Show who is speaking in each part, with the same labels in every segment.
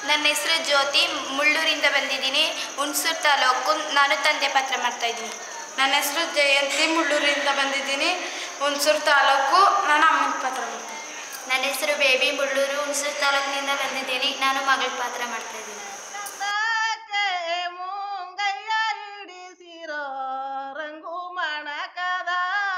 Speaker 1: ನನ್ನ ಹೆಸರು ಜ್ಯೋತಿ ಮುಳ್ಳೂರಿಂದ ಬಂದಿದ್ದೀನಿ ಹುಣಸೂರು ತಾಲೂಕು ನಾನು ತಂದೆ ಪತ್ರ ಮಾಡ್ತಾ ಇದ್ದೀನಿ
Speaker 2: ನನ್ನ ಹೆಸರು ಜಯಂತಿ ಮುಳ್ಳೂರಿಂದ ಬಂದಿದ್ದೀನಿ ಹುಣಸೂರು ತಾಲೂಕು ನಾನು ಅಮ್ಮನ ಪಾತ್ರ ಮಾಡ್ತೀನಿ
Speaker 1: ನನ್ನ ಹೆಸರು ಬೇಬಿ ಮುಳ್ಳೂರು ಹುಣಸೂರು ತಾಲೂಕಿನಿಂದ ಬಂದಿದ್ದೀನಿ ನಾನು ಮಗಳ ಪಾತ್ರ ಮಾಡ್ತಾ ಇದ್ದೀನಿ
Speaker 3: ಕಂದಕ್ಕೆ ಮುಂಗಯ್ಯ ಹಿಡಿಸಿರೋ ರಂಗು ಮಣಕದ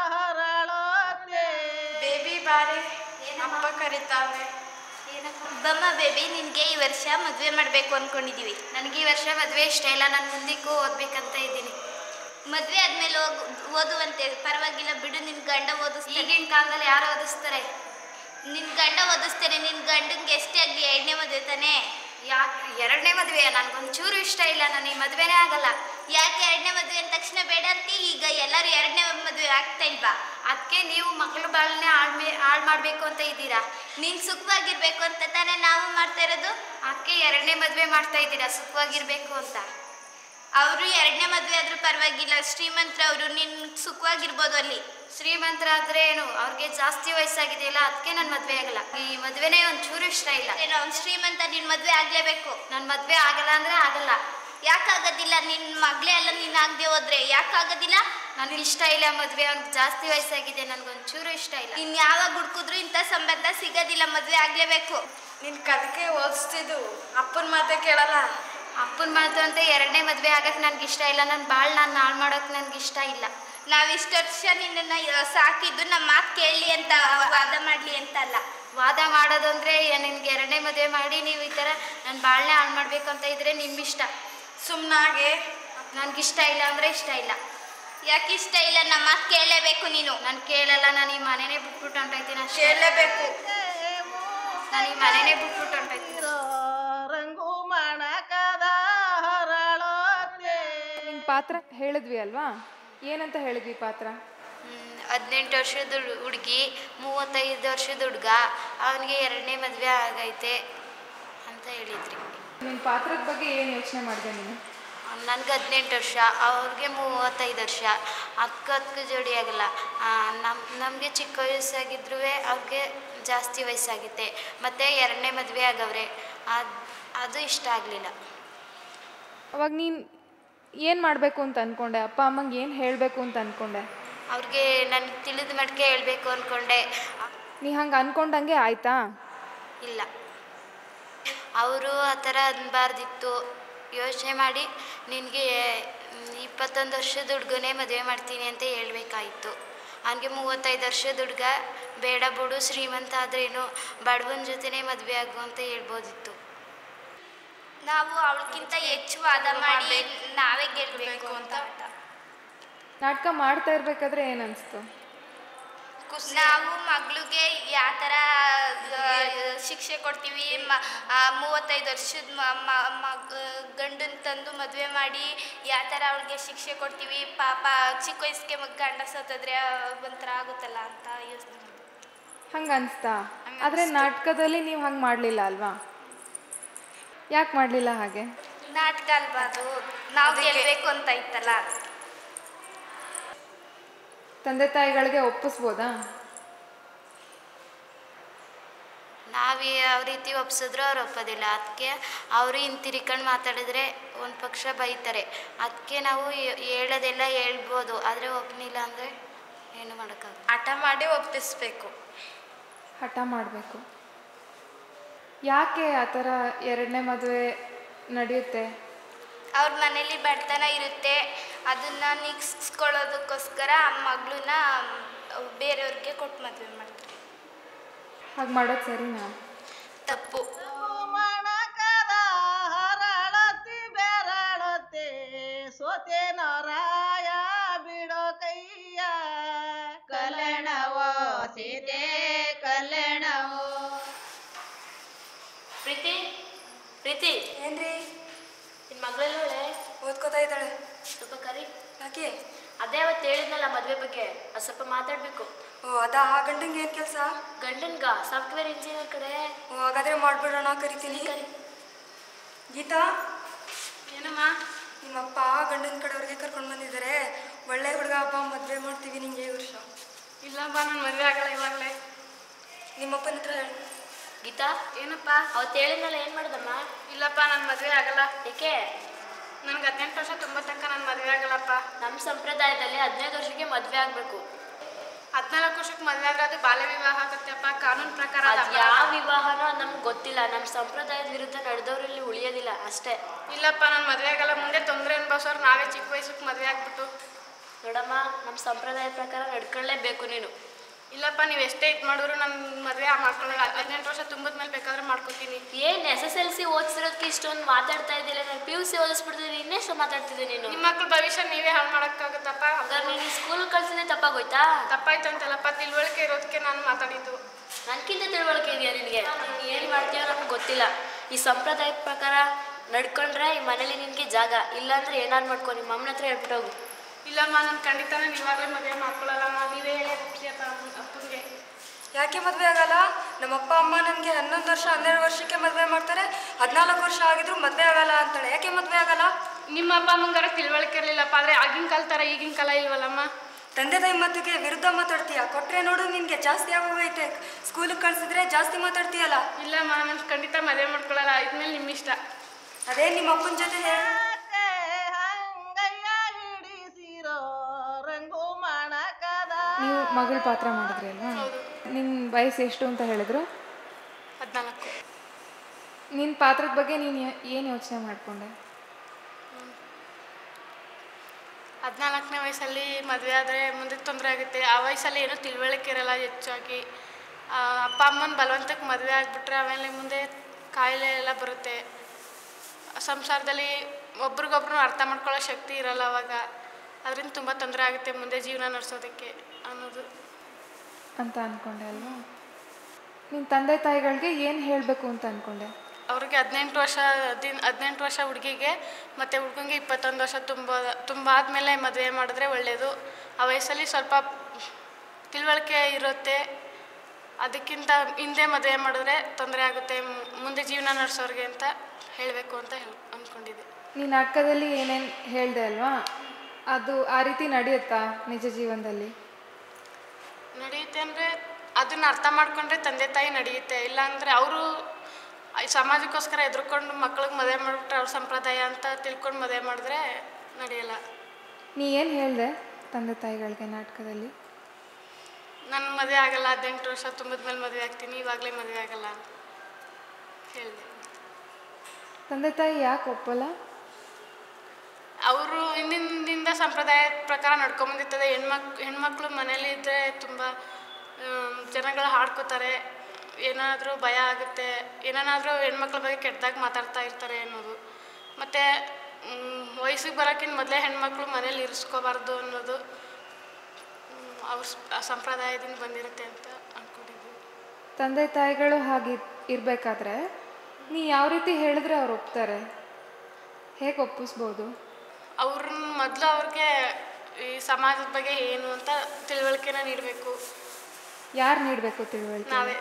Speaker 3: ಹರಳೋತೆ
Speaker 2: ಬೇಬಿ ಬಾರಿ ಅಪ್ಪ ಕರೀತಾವೆ
Speaker 1: ಬಮ್ಮ ಬೇಬಿ ನಿನಗೆ ಈ ವರ್ಷ ಮದುವೆ ಮಾಡಬೇಕು ಅಂದ್ಕೊಂಡಿದ್ದೀವಿ ನನಗೆ ಈ ವರ್ಷ ಮದುವೆ ಇಷ್ಟ ಇಲ್ಲ ನಾನು ಮುಂದಕ್ಕೂ ಓದಬೇಕಂತ ಇದ್ದೀನಿ ಮದುವೆ ಆದಮೇಲೆ ಹೋಗು ಓದುವಂತೆ ಪರವಾಗಿಲ್ಲ ಬಿಡು ನಿನ್ನ ಗಂಡ ಓದಿಸ್ತಾರೆ ಈಗಿನ ಕಾಲದಲ್ಲಿ ಯಾರು ಓದಿಸ್ತಾರೆ ನಿನ್ನ ಗಂಡ ಓದಿಸ್ತಾರೆ ನಿನ್ನ ಗಂಡಂಗೆ ಎಷ್ಟೇ ಆಗಲಿ ಎರಡನೇ ಮದುವೆ ತಾನೇ ಯಾಕೆ ಎರಡನೇ ಮದುವೆ ನನಗೊಂಚೂರು ಇಷ್ಟ ಇಲ್ಲ ನನಗೆ ಮದುವೆನೇ ಆಗಲ್ಲ ಯಾಕೆ ಎರಡನೇ ಮದುವೆ ಅಂದ ತಕ್ಷಣ ಬೇಡ ಅಂತಿ ಈಗ ಎಲ್ಲರೂ ಎರಡನೇ ಮದುವೆ ಆಗ್ತಾ ಇಲ್ವಾ ಅದಕ್ಕೆ ನೀವು ಮಕ್ಕಳು ಬಾಳನ್ನೇ ಹಾಳು ಹಾಳು ಮಾಡಬೇಕು ಅಂತ ಇದ್ದೀರಾ ನೀನು ಸುಖವಾಗಿರ್ಬೇಕು ಅಂತ ತಾನೇ ನಾವು ಮಾಡ್ತಾ ಇರೋದು ಅದಕ್ಕೆ ಎರಡನೇ ಮದುವೆ ಮಾಡ್ತಾ ಇದ್ದೀರಾ ಸುಖವಾಗಿರ್ಬೇಕು ಅಂತ ಅವರು ಎರಡನೇ ಮದುವೆ ಆದ್ರೂ ಪರವಾಗಿಲ್ಲ ಶ್ರೀಮಂತರ ಅವರು ನಿನ್ ಸುಖವಾಗಿರ್ಬೋದು ಅಲ್ಲಿ ಶ್ರೀಮಂತರ ಆದ್ರೆ ಏನು ಅವ್ರಿಗೆ ಜಾಸ್ತಿ ವಯಸ್ಸಾಗಿದೆಯಲ್ಲ ಅದಕ್ಕೆ ನನ್ನ ಮದುವೆ ಆಗಲ್ಲ ಈ ಮದುವೆನೇ ಒಂಚೂರು ಇಷ್ಟ ಇಲ್ಲ ಏನೋ ಅವ್ನು ಶ್ರೀಮಂತ ನಿನ್ ಮದುವೆ ಆಗ್ಲೇಬೇಕು ನನ್ನ ಮದುವೆ ಆಗಲ್ಲ ಅಂದ್ರೆ ಆಗಲ್ಲ ಯಾಕಾಗೋದಿಲ್ಲ ನಿನ್ನ ಮಗಳೇ ಅಲ್ಲ ನೀನು ಆಗದೆ ಹೋದ್ರೆ ಯಾಕಾಗೋದಿಲ್ಲ ನನಗೆ ಇಷ್ಟ ಇಲ್ಲ ಮದುವೆ ಅವ್ನಿಗೆ ಜಾಸ್ತಿ ವಯಸ್ಸಾಗಿದೆ ನನಗೊಂಚೂರು ಇಷ್ಟ ಇಲ್ಲ ಇನ್ನು ಯಾವಾಗ ಹುಡ್ಕಿದ್ರು ಇಂಥ ಸಂಬಂಧ ಸಿಗೋದಿಲ್ಲ ಮದುವೆ ಆಗ್ಲೇಬೇಕು
Speaker 2: ನಿನ್ನ ಕದಕ್ಕೆ ಓದಿಸ್ತಿದ್ದು ಅಪ್ಪನ ಮಾತೆ ಕೇಳಲ್ಲ
Speaker 1: ಅಪ್ಪನ ಮಾತು ಅಂತ ಎರಡನೇ ಮದುವೆ ಆಗಕ್ಕೆ ನನಗೆ ಇಷ್ಟ ಇಲ್ಲ ನನ್ನ ಬಾಳ್ ನಾನು ಹಾಳು ಮಾಡೋಕೆ ನನಗೆ ಇಷ್ಟ ಇಲ್ಲ ನಾವು ಇಷ್ಟು ವರ್ಷ ನಿನ್ನನ್ನು ಸಾಕಿದ್ದು ನಮ್ಮ ಮಾತು ಕೇಳಲಿ ಅಂತ ವಾದ ಮಾಡಲಿ ಅಂತ ಅಲ್ಲ ವಾದ ಮಾಡೋದು ಅಂದರೆ ನಿನಗೆ ಎರಡನೇ ಮದುವೆ ಮಾಡಿ ನೀವು ಈ ಥರ ನನ್ನ ಬಾಳನ್ನೇ ಹಾಳು ಮಾಡಬೇಕು ಅಂತ ಇದ್ರೆ ನಿಮ್ಮಿಷ್ಟ
Speaker 2: ಸುಮ್ಮನಾಗೆ
Speaker 1: ನನಗಿಷ್ಟ ಇಲ್ಲ ಅಂದರೆ ಇಷ್ಟ ಇಲ್ಲ ಯಾಕೆ ಇಷ್ಟ ಇಲ್ಲ ನಮ್ಮ ಮಾತು ಕೇಳಲೇಬೇಕು ನೀನು ನಾನು ಕೇಳಲ್ಲ ನಾನು ಈ ಮನೆನೇ ಬಿಟ್ಬಿಟ್ಟು ಹೊಂಟೋಯ್ತೀನಿ ಅಷ್ಟೇ
Speaker 2: ಕೇಳಲೇಬೇಕು
Speaker 1: ನಾನು ಈ ಮನೆನೇ ಬಿಟ್ಬಿಟ್ಟು ಹೊಂಟೋಯ್ತೀನಿ
Speaker 3: ರಂಗು ಮಣಕದ ಹರಳೋತೆ
Speaker 4: ನಿನ್ನ ಪಾತ್ರ ಹೇಳಿದ್ವಿ ಅಲ್ವಾ ಏನಂತ ಹೇಳಿದ್ವಿ ಪಾತ್ರ
Speaker 1: ಹದಿನೆಂಟು ವರ್ಷದ ಹುಡುಗಿ ಮೂವತ್ತೈದು ವರ್ಷದ ಹುಡುಗ ಅವನಿಗೆ ಎರಡನೇ ಮದುವೆ ಆಗೈತೆ ಅಂತ ಹೇಳಿದ್ರಿ
Speaker 4: ನಿನ್ನ ಪಾತ್ರದ ಬಗ್ಗೆ ಏನು ಯೋಚನೆ ಮಾಡಿದೆ ನೀನು
Speaker 1: ನನಗೆ ಹದಿನೆಂಟು ವರ್ಷ ಅವ್ರಿಗೆ ಮೂವತ್ತೈದು ವರ್ಷ ಅದಕ್ಕೆ ಅದಕ್ಕೆ ಜೋಡಿ ಆಗಲ್ಲ ನಮ್ಮ ನಮಗೆ ಚಿಕ್ಕ ವಯಸ್ಸಾಗಿದ್ರೂ ಅವ್ರಿಗೆ ಜಾಸ್ತಿ ವಯಸ್ಸಾಗುತ್ತೆ ಮತ್ತು ಎರಡನೇ ಮದುವೆ ಆಗವ್ರೆ ಅದು ಅದು ಇಷ್ಟ ಆಗಲಿಲ್ಲ
Speaker 4: ಅವಾಗ ನೀನು ಏನು ಮಾಡಬೇಕು ಅಂತ ಅಂದ್ಕೊಂಡೆ ಅಪ್ಪ ಅಮ್ಮಂಗೆ ಏನು ಹೇಳಬೇಕು ಅಂತ ಅಂದ್ಕೊಂಡೆ
Speaker 1: ಅವ್ರಿಗೆ ನನಗೆ ತಿಳಿದ ಮಟ್ಟಿಗೆ ಹೇಳಬೇಕು ಅಂದ್ಕೊಂಡೆ
Speaker 4: ನೀ ಹಂಗೆ ಅಂದ್ಕೊಂಡಂಗೆ ಆಯ್ತಾ
Speaker 1: ಇಲ್ಲ ಅವರು ಆ ಥರ ಅನ್ಬಾರ್ದಿತ್ತು ಯೋಚನೆ ಮಾಡಿ ನಿನಗೆ ಇಪ್ಪತ್ತೊಂದು ವರ್ಷದ ಹುಡುಗನೇ ಮದುವೆ ಮಾಡ್ತೀನಿ ಅಂತ ಹೇಳ್ಬೇಕಾಯಿತು ಅವನಿಗೆ ಮೂವತ್ತೈದು ವರ್ಷದ ಹುಡುಗ ಬೇಡ ಬಿಡು ಶ್ರೀಮಂತ ಆದ್ರೇನು ಬಡವನ ಜೊತೆನೇ ಮದುವೆ ಆಗು ಅಂತ ಹೇಳ್ಬೋದಿತ್ತು ನಾವು ಅವಳಕ್ಕಿಂತ ಹೆಚ್ಚು ವಾದ ಮಾಡಿ ನಾವೇ ಗೆಲ್ಲಬೇಕು ಅಂತ
Speaker 4: ನಾಟಕ ಮಾಡ್ತಾ ಇರಬೇಕಾದ್ರೆ ಏನು ಅನಿಸ್ತು
Speaker 1: ನಾವು ಮಗಳಿಗೆ ಯಾವ ಥರ ಶಿಕ್ಷೆ ಕೊಡ್ತೀವಿ ಮ ಆ, ಮೂವತ್ತೈದು ವರ್ಷದ ಮ ಮ- ಮಗ ಗಂಡನ ತಂದು ಮದುವೆ ಮಾಡಿ ಯಾವ ಥರ ಅವಳಿಗೆ ಶಿಕ್ಷೆ ಕೊಡ್ತೀವಿ ಪಾಪ ಚಿಕ್ಕ ವಯಸ್ಸಿಗೆ ಮಗ ಗಂಡ ಸತ್ತೋದ್ರೆ ಒಂಥರ ಆಗುತ್ತಲ್ಲ ಅಂತ ಯೋಚನೆ
Speaker 4: ಹಂಗೆ ಅನಿಸ್ತಾ ಆದರೆ ನಾಟಕದಲ್ಲಿ ನೀವು ಹಂಗೆ ಮಾಡಲಿಲ್ಲ ಅಲ್ವಾ ಯಾಕೆ ಮಾಡಲಿಲ್ಲ ಹಾಗೆ
Speaker 1: ನಾಟಕ ಅಲ್ವಾ ಅದು ನಾವು ಗೆಲ್ಲಬೇಕು ಅಂತ ಇತ್ತಲ್ಲ
Speaker 4: ತಂದೆ ತಾಯಿಗಳಿಗೆ ಒಪ್ಪಿಸ್ಬೋದಾ
Speaker 1: ನಾವು ಯಾವ ರೀತಿ ಒಪ್ಸಿದ್ರು ಅವ್ರು ಒಪ್ಪೋದಿಲ್ಲ ಅದಕ್ಕೆ ಅವರು ಹಿಂತಿರಿಕೊಂಡು ಮಾತಾಡಿದ್ರೆ ಒಂದು ಪಕ್ಷ ಬೈತಾರೆ ಅದಕ್ಕೆ ನಾವು ಹೇ- ಹೇಳೋದೆಲ್ಲ ಹೇಳ್ಬೋದು ಆದರೆ ಒಪ್ಪನಿಲ್ಲ ಅಂದರೆ ಏನು ಮಾಡೋಕ್ಕಾಗಲ್ಲ
Speaker 2: ಆಟ ಮಾಡಿ ಒಪ್ಪಿಸ್ಬೇಕು
Speaker 4: ಹಠ ಮಾಡಬೇಕು ಯಾಕೆ ಆ ಥರ ಎರಡನೇ ಮದುವೆ ನಡೆಯುತ್ತೆ
Speaker 1: ಅವ್ರ ಮನೇಲಿ ಬಡತನ ಇರುತ್ತೆ ಅದನ್ನ ನಿಗ್ಸ್ಕೊಳ್ಳೋದಕ್ಕೋಸ್ಕರ ಆ ಮಗಳನ್ನ ಬೇರೆಯವ್ರಿಗೆ ಕೊಟ್ಟು ಮದುವೆ ಮಾಡ್ತಾರೆ
Speaker 4: ಹಾಗೆ ಮಾಡೋದು ಸರಿನಾ
Speaker 1: ತಪ್ಪು
Speaker 3: ಮಣಕದ ಹರಳತಿ ಬೆರಳತೆ ಸೋತೆ ನರಾಯ ಬಿಡೋ ಕೈಯ ಕಲ್ಯಾಣವೋ ಸೀತೆ ಕಲ್ಯಾಣವೋ
Speaker 5: ಪ್ರೀತಿ ಪ್ರೀತಿ
Speaker 2: ಏನ್ರಿ
Speaker 5: ನಿನ್ನ ಮಗಳೆಲ್ಲೋಳೆ
Speaker 2: ಓದ್ಕೋತಾ ಇದ್ದಾಳೆ
Speaker 5: ಸ್ವಲ್ಪ ಕರಿ
Speaker 2: ಯಾಕೆ
Speaker 5: ಅದೇ ಅವತ್ತು ಹೇಳಿದ್ನಲ್ಲ ಮದುವೆ ಬಗ್ಗೆ ಅದು ಸ್ವಲ್ಪ ಮಾತಾಡಬೇಕು
Speaker 2: ಓ ಅದಾ ಆ ಗಂಡಂಗೆ ಏನು ಕೆಲಸ
Speaker 5: ಗಂಡನ್ಗ ಸಾಫ್ಟ್ವೇರ್ ಇಂಜಿನಿಯರ್ ಕಡೆ
Speaker 2: ಓ ಹಾಗಾದ್ರೆ ಮಾಡ್ಬಿಡೋಣ ಕರಿತೀನಿ
Speaker 5: ಕರಿ
Speaker 2: ಗೀತಾ
Speaker 5: ಏನಮ್ಮ
Speaker 2: ನಿಮ್ಮಪ್ಪ ಗಂಡನ ಕಡೆಯವ್ರಿಗೆ ಕರ್ಕೊಂಡು ಬಂದಿದ್ದಾರೆ ಒಳ್ಳೆ ಹುಡುಗ ಹಬ್ಬ ಮದುವೆ ಮಾಡ್ತೀವಿ ನಿಂಗೆ ಈ ವರ್ಷ
Speaker 5: ಇಲ್ಲಪ್ಪ ನನ್ನ ಮದುವೆ ಆಗಲ್ಲ ಇವಾಗಲೇ
Speaker 2: ನಿಮ್ಮಪ್ಪನ ಹತ್ರ ಹೇಳಿ
Speaker 5: ಗೀತಾ
Speaker 2: ಏನಪ್ಪ
Speaker 5: ಅವತ್ತು ಹೇಳಿದ್ನಲ್ಲ ಏನು ಮಾಡೋದಮ್ಮ
Speaker 2: ಇಲ್ಲಪ್ಪ ನನ್ನ ಮದುವೆ ಆಗಲ್ಲ
Speaker 5: ಏಕೆ
Speaker 2: ನನಗೆ ಹದಿನೆಂಟು ವರ್ಷ ತುಂಬ ತನಕ ನನ್ನ ಮದುವೆ ಆಗಲ್ಲಪ್ಪ
Speaker 5: ನಮ್ಮ ಸಂಪ್ರದಾಯದಲ್ಲಿ ಹದಿನೈದು ವರ್ಷಕ್ಕೆ ಮದುವೆ ಆಗಬೇಕು
Speaker 2: ಹದಿನಾಲ್ಕು ವರ್ಷಕ್ಕೆ ಮದುವೆ ಆದ್ರೆ ಅದು ಬಾಲ್ಯ ವಿವಾಹ ಆಗುತ್ತೆಪ್ಪ ಕಾನೂನು ಪ್ರಕಾರ ಅದು
Speaker 5: ಅದು ಯಾವ ವಿವಾಹನೋ ನಮ್ಗೆ ಗೊತ್ತಿಲ್ಲ ನಮ್ಮ ಸಂಪ್ರದಾಯದ ವಿರುದ್ಧ ನಡೆದವರಲ್ಲಿ ಉಳಿಯೋದಿಲ್ಲ ಅಷ್ಟೇ
Speaker 2: ಇಲ್ಲಪ್ಪ ನನ್ನ ಮದುವೆ ಆಗಲ್ಲ ಮುಂದೆ ತೊಂದರೆ ಅನ್ಭವಿಸೋರು ನಾವೇ ಚಿಕ್ಕ ವಯಸ್ಸಿಗೆ ಮದುವೆ ಆಗ್ಬಿಟ್ಟು
Speaker 5: ನೋಡಮ್ಮ ನಮ್ಮ ಸಂಪ್ರದಾಯದ ಪ್ರಕಾರ ನಡ್ಕೊಳ್ಳೇಬೇಕು ನೀನು
Speaker 2: ಇಲ್ಲಪ್ಪ ನೀವು ಎಷ್ಟೇ ಇದು ಮಾಡಿದ್ರು ನನ್ನ ಮದುವೆ ಮಾಡ್ಕೊಳ್ಳಲ್ಲ ಹದಿನೆಂಟು ವರ್ಷ ತುಂಬಿದ ಮೇಲೆ ಬೇಕಾದ್ರೆ ಮಾಡ್ಕೊತೀನಿ
Speaker 5: ಏನ್ ಎಸ್ ಎಸ್ ಎಲ್ ಸಿ ಓದಿಸಿರೋದಕ್ಕೆ ಇಷ್ಟೊಂದು ಮಾತಾಡ್ತಾ ಇದ್ದಿಲ್ಲ ನಾನು ಪಿ ಯು ಸಿ ಓದಿಸ್ಬಿಡ್ತೀನಿ ಇನ್ನೆಷ್ಟು ಮಾತಾಡ್ತಿದ್ದೆ ನೀನು
Speaker 2: ನಿಮ್ಮ ಮಕ್ಳ ಭವಿಷ್ಯ ನೀವೇ ಹಾಳು ಮಾಡೋಕ್ಕಾಗುತ್ತಪ್ಪ
Speaker 5: ಹಾಗಾದ್ರೆ ನೀನು ಸ್ಕೂಲ್ ಕಳ್ಸಿದ್ರೆ ತಪ್ಪಾಗೋಯ್ತಾ
Speaker 2: ತಪ್ಪಾಯ್ತು ಅಂತಲ್ಲಪ್ಪ ತಿಳುವಳಿಕೆ ಇರೋದಕ್ಕೆ ನಾನು ಮಾತಾಡಿದ್ದು
Speaker 5: ನನ್ಕಿಂತ ತಿಳುವಳಿಕೆ ಇದೆಯಾ ನಿನಗೆ ಏನು ಮಾಡ್ತೀಯೋ ನಮ್ಗೆ ಗೊತ್ತಿಲ್ಲ ಈ ಸಂಪ್ರದಾಯದ ಪ್ರಕಾರ ನಡ್ಕೊಂಡ್ರೆ ಈ ಮನೇಲಿ ನಿನಗೆ ಜಾಗ ಇಲ್ಲಾಂದ್ರೆ ಏನಾರು ಮಾಡ್ಕೊ ನಿಮ್ಮ ಅಮ್ಮನ ಹತ್ರ ಹೇಳ್ಬಿಟ್ಟು ಹೋಗು
Speaker 2: ಇಲ್ಲಮ್ಮ ನಾನು ಖಂಡಿತನೇ ನೀವಾಗಲೇ ಮದುವೆ ಮಾಡ್ಕೊಳ್ಳಲ್ಲಮ್ಮ ನೀವೇ ಹೇಳಿ ಅಪ್ಪ ಅಪ್ಪನಿಗೆ
Speaker 6: ಯಾಕೆ ಮದುವೆ ಆಗಲ್ಲ ನಮ್ಮ ಅಪ್ಪ ಅಮ್ಮ ನನಗೆ ಹನ್ನೊಂದು ವರ್ಷ ಹನ್ನೆರಡು ವರ್ಷಕ್ಕೆ ಮದುವೆ ಮಾಡ್ತಾರೆ ಹದಿನಾಲ್ಕು ವರ್ಷ ಆಗಿದ್ರು ಮದುವೆ ಆಗಲ್ಲ ಅಂತಾಳೆ ಯಾಕೆ ಮದುವೆ ಆಗಲ್ಲ
Speaker 2: ನಿಮ್ಮ ಅಪ್ಪ ಅಮ್ಮಂಗಾರ ತಿಳುವಳಿಕೆ ಇರಲಿಲ್ಲಪ್ಪ ಆದರೆ ಆಗಿನ ಕಾಲ ಥರ ಈಗಿನ ಕಾಲ ಇಲ್ವಲ್ಲಮ್ಮ
Speaker 6: ತಂದೆ ತಾಯಿ ಮಾತಿಗೆ ವಿರುದ್ಧ ಮಾತಾಡ್ತೀಯ ಕೊಟ್ರೆ ನೋಡು ನಿನಗೆ ಜಾಸ್ತಿ ಆಗೋಗೈತೆ ಸ್ಕೂಲಿಗೆ ಕಳ್ಸಿದ್ರೆ ಜಾಸ್ತಿ ಮಾತಾಡ್ತೀಯಲ್ಲ
Speaker 2: ಇಲ್ಲಮ್ಮ ನಾನು ಖಂಡಿತ ಮದುವೆ ಮಾಡ್ಕೊಳ್ಳಲ್ಲ ಇದ್ಮೇಲೆ ನಿಮ್ಮ ಇಷ್ಟ
Speaker 6: ಅದೇ ನಿಮ್ಮ ಅಪ್ಪನ ಜೊತೆ ಹೇಳಿ
Speaker 3: ಹಂಗಯ್ಯ ಹಿಡಿಸಿರೋ ರಂಗು ಮಣಕದ
Speaker 4: ನೀವು ಮಗಳ ಪಾತ್ರ ಮಾಡಿದ್ರಿ ಅಲ್ವಾ ನಿನ್ನ ವಯಸ್ಸು ಎಷ್ಟು ಅಂತ ಹೇಳಿದ್ರು
Speaker 2: ಹದಿನಾಲ್ಕು
Speaker 4: ನಿನ್ನ ಪಾತ್ರದ ಬಗ್ಗೆ ನೀನು ಏನು ಯೋಚನೆ ಮಾಡಿಕೊಂಡೆ
Speaker 2: ಹದಿನಾಲ್ಕನೇ ವಯಸ್ಸಲ್ಲಿ ಮದುವೆ ಆದರೆ ಮುಂದೆ ತೊಂದರೆ ಆಗುತ್ತೆ ಆ ವಯಸ್ಸಲ್ಲಿ ಏನೂ ತಿಳುವಳಿಕೆ ಇರಲ್ಲ ಹೆಚ್ಚಾಗಿ ಆ, ಅಪ್ಪ ಅಮ್ಮನ ಬಲವಂತಕ್ಕೆ ಮದುವೆ ಆಗಿಬಿಟ್ರೆ ಆಮೇಲೆ ಮುಂದೆ ಕಾಯಿಲೆ ಎಲ್ಲ ಬರುತ್ತೆ ಸಂಸಾರದಲ್ಲಿ ಒಬ್ರಿಗೊಬ್ರು ಅರ್ಥ ಮಾಡ್ಕೊಳ್ಳೋ ಶಕ್ತಿ ಇರಲ್ಲ ಅವಾಗ ಅದರಿಂದ ತುಂಬ ತೊಂದರೆ ಆಗುತ್ತೆ ಮುಂದೆ ಜೀವನ ನಡೆಸೋದಕ್ಕೆ ಅನ್ನೋದು
Speaker 4: ಅಂತ ಅಂದ್ಕೊಂಡೆ ಅಲ್ವಾ ನಿನ್ನ ತಂದೆ ತಾಯಿಗಳಿಗೆ ಏನು ಹೇಳಬೇಕು ಅಂತ ಅಂದ್ಕೊಂಡೆ
Speaker 2: ಅವ್ರಿಗೆ ಹದಿನೆಂಟು ವರ್ಷ ದಿನ ಹದಿನೆಂಟು ವರ್ಷ ಹುಡುಗಿಗೆ ಮತ್ತು ಹುಡುಗಂಗೆ ಇಪ್ಪತ್ತೊಂದು ವರ್ಷ ತುಂಬ ತುಂಬ ಆದಮೇಲೆ ಮದುವೆ ಮಾಡಿದ್ರೆ ಒಳ್ಳೆಯದು ಆ ವಯಸ್ಸಲ್ಲಿ ಸ್ವಲ್ಪ ತಿಳುವಳಿಕೆ ಇರುತ್ತೆ ಅದಕ್ಕಿಂತ ಹಿಂದೆ ಮದುವೆ ಮಾಡಿದ್ರೆ ತೊಂದರೆ ಆಗುತ್ತೆ ಮು- ಮುಂದೆ ಜೀವನ ನಡೆಸೋರಿಗೆ ಅಂತ ಹೇಳಬೇಕು ಅಂತ ಹೇಳಿ ಅಂದ್ಕೊಂಡಿದ್ದೆ
Speaker 4: ನೀನು ನಾಟಕದಲ್ಲಿ ಏನೇನು ಹೇಳಿದೆ ಅಲ್ವಾ ಅದು ಆ ರೀತಿ ನಡೆಯುತ್ತಾ ನಿಜ ಜೀವನದಲ್ಲಿ
Speaker 2: ನಡೆಯುತ್ತೆ ಅಂದರೆ ಅದನ್ನ ಅರ್ಥ ಮಾಡ್ಕೊಂಡ್ರೆ ತಂದೆ ತಾಯಿ ನಡೆಯುತ್ತೆ ಇಲ್ಲಾಂದರೆ ಅವರು ಸಮಾಜಕ್ಕೋಸ್ಕರ ಎದುರ್ಕೊಂಡು ಮಕ್ಳಿಗೆ ಮದುವೆ ಮಾಡಿಬಿಟ್ರೆ ಅವ್ರ ಸಂಪ್ರದಾಯ ಅಂತ ತಿಳ್ಕೊಂಡು ಮದುವೆ ಮಾಡಿದ್ರೆ ನಡೆಯಲ್ಲ
Speaker 4: ನೀ ಏನು ಹೇಳಿದೆ ತಂದೆ ತಾಯಿಗಳಿಗೆ ನಾಟಕದಲ್ಲಿ
Speaker 2: ನನ್ನ ಮದುವೆ ಆಗಲ್ಲ ಹದಿನೆಂಟು ವರ್ಷ ತುಂಬಿದ ಮೇಲೆ ಮದುವೆ ಆಗ್ತೀನಿ ಇವಾಗಲೇ ಮದುವೆ ಆಗಲ್ಲ ಅಂತ ಹೇಳಿದೆ
Speaker 4: ತಂದೆ ತಾಯಿ ಯಾಕೆ ಒಪ್ಪಲ್ಲ
Speaker 2: ಅವರು ಹಿಂದಿನಿಂದ ಸಂಪ್ರದಾಯದ ಪ್ರಕಾರ ನಡ್ಕೊಂಬಂದಿರ್ತದೆ ಹೆಣ್ಮಕ್ ಹೆಣ್ಮಕ್ಳು ಮನೇಲಿ ಇದ್ದರೆ ತುಂಬ ಜನಗಳು ಹಾಡ್ಕೋತಾರೆ ಏನಾದರೂ ಭಯ ಆಗುತ್ತೆ ಏನಾದರೂ ಹೆಣ್ಮಕ್ಳ ಬಗ್ಗೆ ಕೆಟ್ಟದಾಗ ಮಾತಾಡ್ತಾ ಇರ್ತಾರೆ ಅನ್ನೋದು ಮತ್ತು ವಯಸ್ಸಿಗೆ ಬರೋಕ್ಕಿಂತ ಮೊದಲೇ ಹೆಣ್ಮಕ್ಳು ಮನೇಲಿ ಇರಿಸ್ಕೋಬಾರ್ದು ಅನ್ನೋದು ಮ್, ಅವ್ರ ಸ್- ಆ ಸಂಪ್ರದಾಯದಿಂದ ಬಂದಿರುತ್ತೆ ಅಂತ ಅಂದ್ಕೊಂಡಿದ್ವಿ
Speaker 4: ತಂದೆ ತಾಯಿಗಳು ಹಾಗೆ ಇರಬೇಕಾದ್ರೆ ನೀ ಯಾವ ರೀತಿ ಹೇಳಿದ್ರೆ ಅವ್ರು ಒಪ್ತಾರೆ ಹೇಗೆ ಒಪ್ಪಿಸ್ಬೋದು
Speaker 2: ಅವ್ರನ್ನ ಮೊದಲು ಅವ್ರಿಗೆ ಈ ಸಮಾಜದ ಬಗ್ಗೆ ಏನು ಅಂತ ತಿಳುವಳಿಕೆನ ನೀಡಬೇಕು
Speaker 4: ಯಾರು ನೀಡಬೇಕು ತಿಳುವಳಿಕೆ
Speaker 2: ನಾವೇ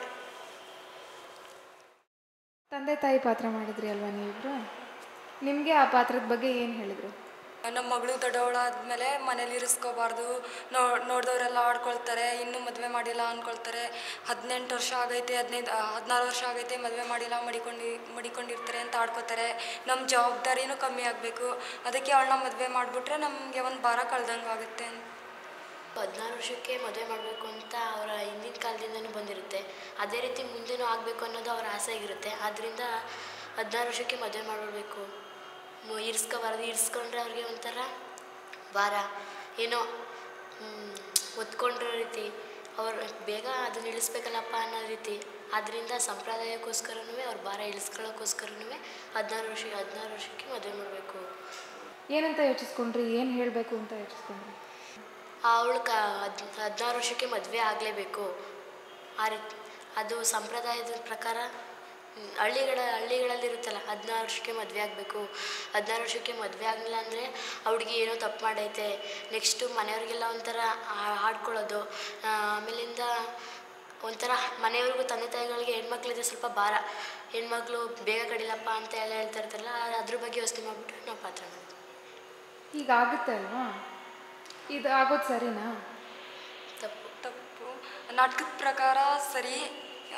Speaker 4: ತಂದೆ ತಾಯಿ ಪಾತ್ರ ಮಾಡಿದ್ರಿ ಅಲ್ವಾ ನೀವಿಬ್ರು ನಿಮಗೆ ಆ ಪಾತ್ರದ ಬಗ್ಗೆ ಏನು ಹೇಳಿದರು
Speaker 6: ನಮ್ಮ ಮಗಳು ದೊಡ್ಡವಳಾದ್ಮೇಲೆ ಮನೇಲಿ ಇರಿಸ್ಕೋಬಾರ್ದು ನೋ ನೋಡಿದವರೆಲ್ಲ ಆಡ್ಕೊಳ್ತಾರೆ ಇನ್ನೂ ಮದುವೆ ಮಾಡಿಲ್ಲ ಅಂದ್ಕೊಳ್ತಾರೆ ಹದಿನೆಂಟು ವರ್ಷ ಆಗೈತೆ ಹದಿನೈದು ಹದಿನಾರು ವರ್ಷ ಆಗೈತೆ ಮದುವೆ ಮಾಡಿಲ್ಲ ಮಡಿಕೊಂಡು ಮಡಿಕೊಂಡಿರ್ತಾರೆ ಅಂತ ಆಡ್ಕೋತಾರೆ ನಮ್ಮ ಜವಾಬ್ದಾರಿನೂ ಕಮ್ಮಿ ಆಗಬೇಕು ಅದಕ್ಕೆ ಅವಳನ್ನ ಮದುವೆ ಮಾಡಿಬಿಟ್ರೆ ನಮಗೆ ಒಂದು ಭಾರ ಕಳ್ದಂಗೆ ಆಗುತ್ತೆ ಅಂತ
Speaker 5: ಹದಿನಾರು ವರ್ಷಕ್ಕೆ ಮದುವೆ ಮಾಡಬೇಕು ಅಂತ ಅವರ ಹಿಂದಿನ ಕಾಲದಿಂದನೂ ಬಂದಿರುತ್ತೆ ಅದೇ ರೀತಿ ಮುಂದೆನೂ ಆಗಬೇಕು ಅನ್ನೋದು ಅವರ ಆಸೆ ಆಗಿರುತ್ತೆ ಆದ್ದರಿಂದ ಹದಿನಾರು ವರ್ಷಕ್ಕೆ ಮದುವೆ ಮಾಡಿಬಿಡ್ಬೇಕು ಇರಿಸ್ಕೋಬಾರ್ದು ಇರಿಸ್ಕೊಂಡ್ರೆ ಅವ್ರಿಗೆ ಒಂಥರ ಭಾರ ಏನೋ ಹ್ಮ್, ಒತ್ಕೊಂಡಿರೋ ರೀತಿ ಅವ್ರು ಬೇಗ ಅದನ್ನ ಇಳಿಸ್ಬೇಕಲ್ಲಪ್ಪ ಅನ್ನೋ ರೀತಿ ಆದ್ದರಿಂದ ಸಂಪ್ರದಾಯಕ್ಕೋಸ್ಕರನೂ ಅವ್ರ ಭಾರ ಇಳಿಸ್ಕೊಳ್ಳೋಕ್ಕೋಸ್ಕರನೂ ಹದಿನಾರು ವರ್ಷ ಹದಿನಾರು ವರ್ಷಕ್ಕೆ ಮದುವೆ ಮಾಡಬೇಕು
Speaker 4: ಏನಂತ ಯೋಚಿಸ್ಕೊಂಡ್ರಿ ಏನು ಹೇಳಬೇಕು ಅಂತ ಯೋಚಿಸ್ಕೊಂಡ್ರಿ
Speaker 5: ಅವಳು ಕ ಹದ್ ಹದಿನಾರು ವರ್ಷಕ್ಕೆ ಮದುವೆ ಆಗಲೇಬೇಕು ಆ ರೀತಿ ಅದು ಸಂಪ್ರದಾಯದ ಪ್ರಕಾರ ಹ್ಮ್, ಹಳ್ಳಿಗಳ ಹಳ್ಳಿಗಳಲ್ಲಿ ಇರುತ್ತಲ್ಲ ಹದಿನಾರು ವರ್ಷಕ್ಕೆ ಮದುವೆ ಆಗಬೇಕು ಹದಿನಾರು ವರ್ಷಕ್ಕೆ ಮದುವೆ ಆಗಲಿಲ್ಲ ಅಂದರೆ ಹುಡುಗಿ ಏನೋ ತಪ್ಪು ಮಾಡೈತೆ ನೆಕ್ಸ್ಟು ಮನೆಯವ್ರಿಗೆಲ್ಲ ಒಂಥರ ಆ- ಆಡ್ಕೊಳ್ಳೋದು ಆ, ಆಮೇಲಿಂದ ಒಂಥರ ಮನೆಯವ್ರಿಗೂ ತಂದೆ ತಾಯಿಗಳಿಗೆ ಹೆಣ್ಮಕ್ಳಿದ್ರೆ ಸ್ವಲ್ಪ ಭಾರ ಹೆಣ್ಮಕ್ಳು ಬೇಗ ಕಡಿಲಪ್ಪ ಅಂತ ಎಲ್ಲ ಹೇಳ್ತಾ ಇರ್ತಾರಲ್ಲ ಅದ್ರ ಬಗ್ಗೆ ಯೋಚನೆ ಮಾಡಿಬಿಟ್ಟು ನಾವು ಪಾತ್ರ ಮಾಡಿದ್ವಿ
Speaker 4: ಈಗ ಆಗುತ್ತೆ ಅಲ್ವಾ ಇದು ಆಗೋದು ಸರಿನಾ
Speaker 5: ತಪ್ಪು
Speaker 6: ತಪ್ಪು ನಾಟಕದ ಪ್ರಕಾರ ಸರಿ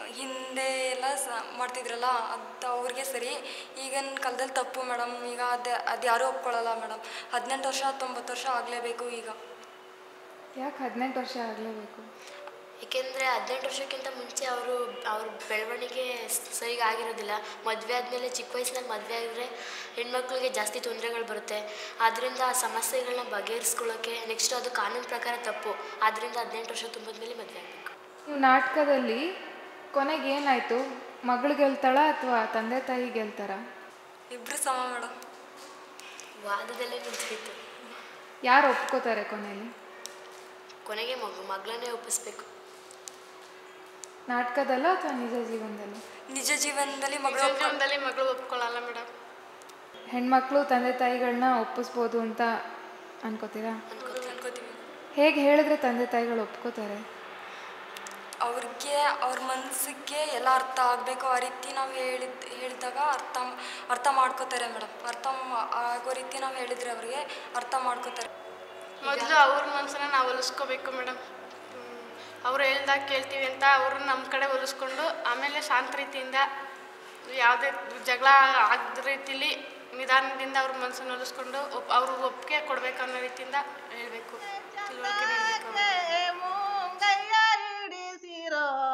Speaker 6: ಹಿಂದೆ ಎಲ್ಲ ಸ ಮಾಡ್ತಿದ್ರಲ್ಲ ಅದು ಅವ್ರಿಗೆ ಸರಿ ಈಗಿನ ಕಾಲದಲ್ಲಿ ತಪ್ಪು ಮೇಡಮ್ ಈಗ ಅದು ಅದು ಯಾರೂ ಒಪ್ಕೊಳ್ಳಲ್ಲ ಮೇಡಮ್ ಹದಿನೆಂಟು ವರ್ಷ ಹತ್ತೊಂಬತ್ತು ವರ್ಷ ಆಗಲೇಬೇಕು ಈಗ
Speaker 4: ಯಾಕೆ ಹದಿನೆಂಟು ವರ್ಷ ಆಗಲೇಬೇಕು
Speaker 5: ಏಕೆಂದರೆ ಹದಿನೆಂಟು ವರ್ಷಕ್ಕಿಂತ ಮುಂಚೆ ಅವರು ಅವ್ರ ಬೆಳವಣಿಗೆ ಸರಿಗೆ ಆಗಿರೋದಿಲ್ಲ ಮದುವೆ ಆದಮೇಲೆ ಚಿಕ್ಕ ವಯಸ್ಸಿನಲ್ಲಿ ಮದುವೆ ಆಗಿದ್ರೆ ಹೆಣ್ಮಕ್ಳಿಗೆ ಜಾಸ್ತಿ ತೊಂದರೆಗಳು ಬರುತ್ತೆ ಆದ್ದರಿಂದ ಆ ಸಮಸ್ಯೆಗಳನ್ನ ಬಗೆಹರಿಸ್ಕೊಳ್ಳೋಕ್ಕೆ ನೆಕ್ಸ್ಟ್ ಅದು ಕಾನೂನು ಪ್ರಕಾರ ತಪ್ಪು ಆದ್ದರಿಂದ ಹದಿನೆಂಟು ವರ್ಷ ತುಂಬಿದ್ಮೇಲೆ ಮದುವೆ ಆಗಬೇಕು
Speaker 4: ನೀವು ನಾಟಕದಲ್ಲಿ ಕೊನೆಗೆ ಏನಾಯಿತು ಮಗಳು ಗೆಲ್ತಾಳ ಅಥವಾ ತಂದೆ ತಾಯಿ ಗೆಲ್ತಾರ
Speaker 6: ಇಬ್ಬರು ಸಮ ಮೇಡಮ್
Speaker 5: ವಾದದಲ್ಲೇ ನಿಂತಿತ್ತು
Speaker 4: ಯಾರು ಒಪ್ಕೋತಾರೆ ಕೊನೆಯಲ್ಲಿ
Speaker 5: ಕೊನೆಗೆ ಮಗು ಮಗಳನ್ನೇ ಒಪ್ಪಿಸ್ಬೇಕು
Speaker 4: ನಾಟಕದಲ್ಲ ಅಥವಾ ನಿಜ ಜೀವನದಲ್ಲ
Speaker 6: ನಿಜ ಜೀವನದಲ್ಲಿ
Speaker 2: ನಿಜ
Speaker 6: ಮಗಳು
Speaker 2: ಜೀವನದಲ್ಲಿ ಮಗಳು ಒಪ್ಕೊಳ್ಳಲ್ಲ ಮೇಡಮ್
Speaker 4: ಹೆಣ್ಮಕ್ಳು ತಂದೆ ತಾಯಿಗಳನ್ನ ಒಪ್ಪಿಸ್ಬೋದು ಅಂತ ಅನ್ಕೋತೀರಾ
Speaker 6: ಅನ್ಕೋತೀವಿ
Speaker 4: ಹೇಗೆ ಹೇಳಿದ್ರೆ ತಂದೆ ತಾಯಿಗಳು ಒಪ್ಕೋತಾರೆ
Speaker 6: ಅವ್ರಿಗೆ ಅವ್ರ ಮನಸ್ಸಿಗೆ ಎಲ್ಲ ಅರ್ಥ ಆಗಬೇಕು ಆ ರೀತಿ ನಾವು ಹೇಳಿದ ಹೇಳಿದಾಗ ಅರ್ಥ ಅರ್ಥ ಮಾಡ್ಕೋತಾರೆ ಮೇಡಮ್ ಅರ್ಥ ಮಾ- ಆಗೋ ರೀತಿ ನಾವು ಹೇಳಿದ್ರೆ ಅವ್ರಿಗೆ ಅರ್ಥ ಮಾಡ್ಕೋತಾರೆ
Speaker 2: ಮೊದಲು ಅವ್ರ ಮನಸ್ಸನ್ನ ನಾವು ಒಲಿಸ್ಕೋಬೇಕು ಮೇಡಮ್ ಅವ್ರು ಹೇಳ್ದಾಗ ಕೇಳ್ತೀವಿ ಅಂತ ಅವ್ರನ್ನ ನಮ್ಮ ಕಡೆ ಒಲಿಸ್ಕೊಂಡು ಆಮೇಲೆ ಶಾಂತ ರೀತಿಯಿಂದ ಯಾವುದೇ ಜಗಳ ಆಗದ ರೀತಿಲಿ ನಿಧಾನದಿಂದ ಅವ್ರ ಮನಸ್ಸನ್ನು ಒಲಿಸ್ಕೊಂಡು ಒಪ್ ಅವ್ರು ಒಪ್ಪಿಗೆ ಕೊಡ್ಬೇಕು ಅನ್ನೋ ರೀತಿಯಿಂದ ಹೇಳಬೇಕು ತಿಳುವಳಿಕೆ ನೀಡಬೇಕು
Speaker 3: ಮುಂಗಯ್ಯ ಹಿಡಿಸಿರೋ